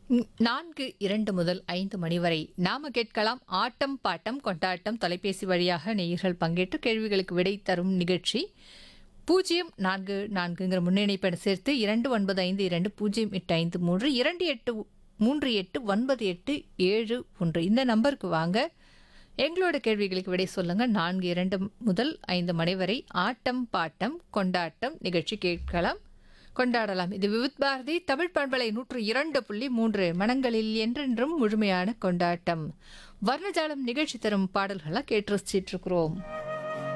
ம், நான்கு இரண்டு முதல் ஐந்து மணி வரை நாம கேட்கலாம் ஆட்டம் பாட்டம் கொண்டாட்டம் தொலைபேசி வழியாக நேயர்கள் பங்கேற்று கேள்விகளுக்கு விடை தரும் நிகழ்ச்சி பூஜ்ஜியம் நான்கு நான்குங்கிற முன்னிணைப்பை சேர்த்து இரண்டு ஒன்பது ஐந்து இரண்டு பூஜ்ஜியம் எட்டு ஐந்து மூன்று இரண்டு எட்டு மூன்று எட்டு ஒன்பது எட்டு ஏழு ஒன்று இந்த நம்பருக்கு வாங்க எங்களோட கேள்விகளுக்கு விடை சொல்லுங்க நான்கு இரண்டு முதல் ஐந்து மணி வரை ஆட்டம் பாட்டம் கொண்டாட்டம் நிகழ்ச்சி கேட்கலாம் கொண்டாடலாம் இது விவித் பாரதி தமிழ் பண்பலை நூற்று இரண்டு புள்ளி மூன்று மனங்களில் என்றென்றும் முழுமையான கொண்டாட்டம் வர்ணஜாலம் நிகழ்ச்சி தரும் பாடல்களை கேட்டு ரசிச்சிட்டு இருக்கிறோம்